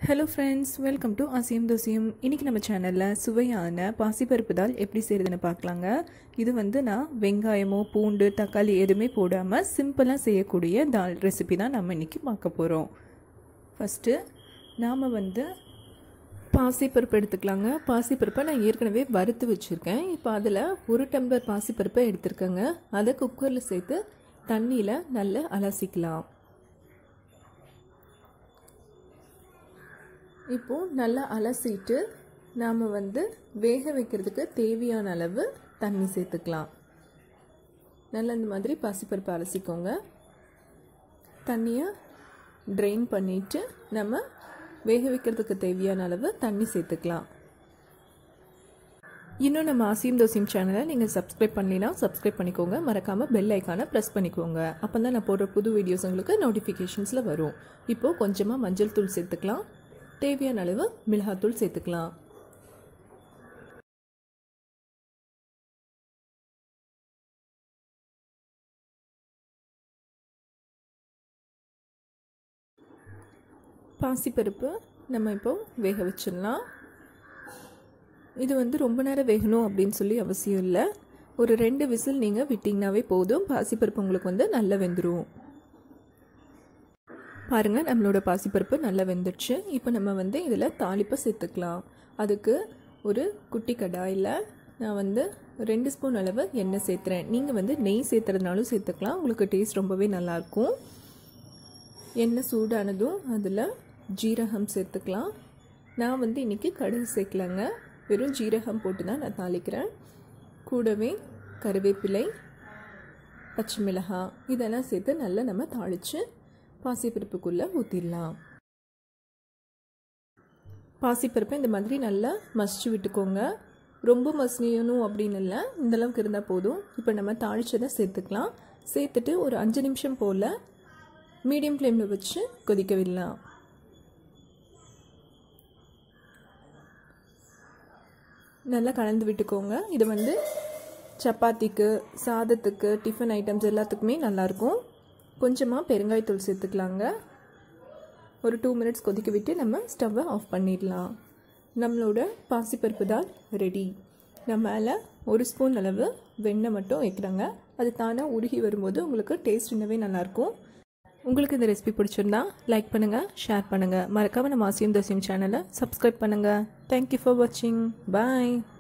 hello friends welcome to அசியம் தோசியம் இன்றைக்கி நம்ம சேனலில் சுவையான பாசிப்பருப்பு தால் எப்படி செய்கிறதுன்னு பார்க்கலாங்க இது வந்து நான் வெங்காயமோ பூண்டு தக்காளி எதுவுமே போடாமல் சிம்பிளாக செய்யக்கூடிய தால் ரெசிபி தான் நம்ம இன்றைக்கி பார்க்க போகிறோம் ஃபஸ்ட்டு நாம் வந்து பாசிப்பருப்பு எடுத்துக்கலாங்க பாசிப்பருப்பை நான் ஏற்கனவே வறுத்து வச்சுருக்கேன் இப்போ அதில் ஒரு டம்ளர் பாசிப்பருப்பை எடுத்துருக்கேங்க அதை குக்கரில் சேர்த்து தண்ணியில் நல்லா அலசிக்கலாம் இப்போது நல்லா அலசிட்டு நாம் வந்து வேக வைக்கிறதுக்கு தேவையான அளவு தண்ணி சேர்த்துக்கலாம் நல்லா இந்த மாதிரி பாசிப்பருப்பு அலசிக்கோங்க தண்ணியை ட்ரெயின் பண்ணிவிட்டு நம்ம வேக வைக்கிறதுக்கு தேவையான அளவு தண்ணி சேர்த்துக்கலாம் இன்னும் நம்ம ஆசியம் தோசியம் சேனலை நீங்கள் சப்ஸ்கிரைப் பண்ணலைன்னா சப்ஸ்கிரைப் பண்ணிக்கோங்க மறக்காமல் பெல் ஐக்கானை ப்ரெஸ் பண்ணிக்கோங்க அப்போ தான் நான் போடுற புது வீடியோஸ் உங்களுக்கு நோட்டிஃபிகேஷன்ஸில் வரும் இப்போது கொஞ்சமாக மஞ்சள் தூள் சேர்த்துக்கலாம் தேவையான அளவு மிளகாத்தூள் சேர்த்துக்கலாம் பாசிப்பருப்பு நம்ம இப்போ வேக வச்சிடலாம் இது வந்து ரொம்ப நேரம் வேகணும் அப்படின்னு சொல்லி அவசியம் இல்லை ஒரு ரெண்டு விசில் நீங்கள் விட்டிங்கனாவே போதும் பாசிப்பருப்பு உங்களுக்கு வந்து நல்லா வெந்துடும் பாருங்கள் நம்மளோட பாசிப்பருப்பு நல்லா வெந்துடுச்சு இப்போ நம்ம வந்து இதில் தாளிப்பை சேர்த்துக்கலாம் அதுக்கு ஒரு குட்டி கடாயில் நான் வந்து ரெண்டு ஸ்பூன் அளவு எண்ணெய் சேர்த்துறேன் நீங்கள் வந்து நெய் சேர்த்துறதுனாலும் சேர்த்துக்கலாம் உங்களுக்கு டேஸ்ட் ரொம்பவே நல்லாயிருக்கும் எண்ணெய் சூடானதும் அதில் ஜீரகம் சேர்த்துக்கலாம் நான் வந்து இன்றைக்கி கடுகு சேர்க்கலாங்க வெறும் ஜீரகம் போட்டு தான் நான் தாளிக்கிறேன் கூடவே கருவேப்பிலை பச்சை மிளகாய் இதெல்லாம் சேர்த்து நல்லா நம்ம தாளித்து பாசிப்பருப்புக்குள்ளே ஊற்றிடலாம் பாசிப்பருப்பை இந்த மாதிரி நல்லா மசிச்சு விட்டுக்கோங்க ரொம்ப மசியணும் அப்படின்னு இல்லை இந்தளவுக்கு இருந்தால் போதும் இப்போ நம்ம தாளிச்சதை சேர்த்துக்கலாம் சேர்த்துட்டு ஒரு அஞ்சு நிமிஷம் போல் மீடியம் ஃப்ளேமில் வச்சு கொதிக்க விடலாம் நல்லா கலந்து விட்டுக்கோங்க இது வந்து சப்பாத்திக்கு சாதத்துக்கு டிஃபன் ஐட்டம்ஸ் எல்லாத்துக்குமே நல்லாயிருக்கும் கொஞ்சமாக பெருங்காயத்தூள் சேர்த்துக்கலாங்க ஒரு டூ மினிட்ஸ் கொதிக்க விட்டு நம்ம ஸ்டவ்வை ஆஃப் பண்ணிடலாம் நம்மளோட பாசிப்பருப்பு தால் ரெடி நம்ம மேலே ஒரு ஸ்பூன் அளவு வெண்ணெய் மட்டும் வைக்கிறாங்க அது தானாக உருகி வரும்போது உங்களுக்கு டேஸ்ட் இன்னவே நல்லாயிருக்கும் உங்களுக்கு இந்த ரெசிபி பிடிச்சிருந்தா லைக் பண்ணுங்கள் ஷேர் பண்ணுங்கள் மறக்காமல் நம்ம ஆசியம் தோசியம் சேனலை சப்ஸ்கிரைப் பண்ணுங்கள் தேங்க்யூ ஃபார் வாட்சிங் பாய்